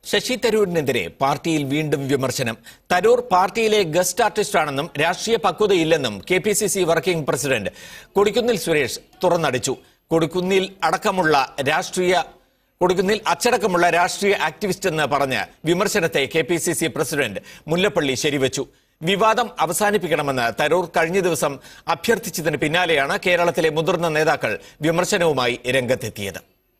ശശി തരൂരിനെതിരെ പാർട്ടിയിൽ വീണ്ടും വിമർശനം തരൂർ പാർട്ടിയിലെ ഗസ്റ്റ് ആർട്ടിസ്റ്റാണെന്നും രാഷ്ട്രീയ പക്വതയില്ലെന്നും K P C C working president Kodikunnil Suresh തുറന്നടിച്ചു കൊടിക്കുന്നിൽ അടക്കമുള്ള രാഷ്ട്രീയ കൊടിക്കുന്നിൽ അച്ചടക്കമുള്ള രാഷ്ട്രീയ ആക്ടിവിസ്റ്റ് എന്ന് പറഞ്ഞ് വിമർശനത്തെ K P C C president Mullappally ശരിവച്ചു വിവാദം അവസാനിപ്പിക്കണമെന്ന് തരൂർ കഴിഞ്ഞ ദിവസം അഭ്യർത്ഥിച്ചതിന് പിന്നാലെയാണ് കേരളത്തിലെ മുതിർന്ന നേതാക്കൾ വിമർശനവുമായി രംഗത്തെത്തിയത്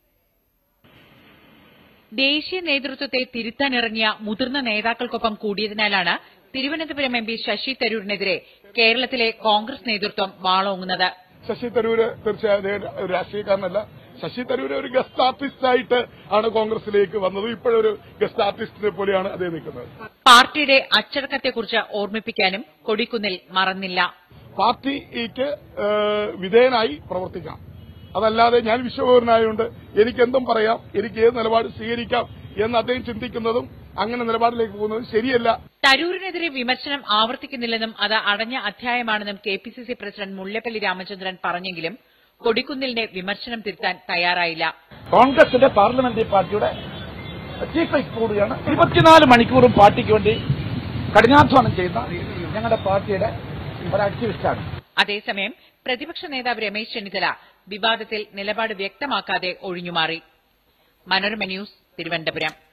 ദേശീയ നേതൃത്വത്തെ തിരുത്താനിറങ്ങിയ മുതിർന്ന നേതാക്കൾക്കൊപ്പം കൂടിയതിനാലാണ് തിരുവനന്തപുരം എം പി ശശി തരൂരിനെതിരെ കേരളത്തിലെ കോൺഗ്രസ് നേതൃത്വം വാളോങ്ങുന്നത് ശശി തരൂര് തീർച്ചയായും അദ്ദേഹം ഒരു രാഷ്ട്രീയക്കാരനല്ല ശശി തരൂര് ഒരു ഗസ്റ്റ് ആർട്ടിസ്റ്റ് ആയിട്ട് ആണ് കോൺഗ്രസിലേക്ക് വന്നത് ഇപ്പോഴൊരു ഗസ്റ്റ് ആർട്ടിസ്റ്റിനെ പോലെയാണ് അദ്ദേഹം നിൽക്കുന്നത് പാർട്ടിയുടെ അച്ചടക്കത്തെക്കുറിച്ച് ഓർമ്മിപ്പിക്കാനും കൊടിക്കുന്നിൽ മറന്നില്ല പാർട്ടിക്ക് ഏഹ്, വിധേയനായി പ്രവർത്തിക്കാം അതല്ലാതെ ഞാൻ വിശ്വപൗരനായതുകൊണ്ട് എനിക്ക് എന്തും പറയാം എനിക്ക് ഏത് നിലപാട് സ്വീകരിക്കാം എന്ന് അദ്ദേഹം ചിന്തിക്കുന്നതും അങ്ങനെ നിലപാടിലേക്ക് പോകുന്നതും ശരിയല്ല തരൂരിനെതിരെ വിമർശനം ആവർത്തിക്കുന്നില്ലെന്നും അത് അടഞ്ഞ അധ്യായമാണെന്നും K P C C president Mullappally Ramachandran പറഞ്ഞെങ്കിലും കൊടിക്കുന്നിലിന്റെ വിമർശനം തിരുത്താൻ തയ്യാറായില്ല കോൺഗ്രസിന്റെ പാർലമെന്ററി പാർട്ടിയുടെ ചീഫ് വൈസ് കൂടിയാണ് ഇരുപത്തിനാല് മണിക്കൂറും പാർട്ടിക്ക് വേണ്ടി കഠിനാധ്വാനം ചെയ്യുന്ന ഞങ്ങളുടെ പാർട്ടിയുടെ ഒരു ആക്ടിവിസ്റ്റാണ് അതേസമയം പ്രതിപക്ഷ നേതാവ് രമേശ് ചെന്നിത്തല വിവാദത്തിൽ നിലപാട് വ്യക്തമാക്കാതെ ഒഴിഞ്ഞുമാറി മനോരമ ന്യൂസ് തിരുവനന്തപുരം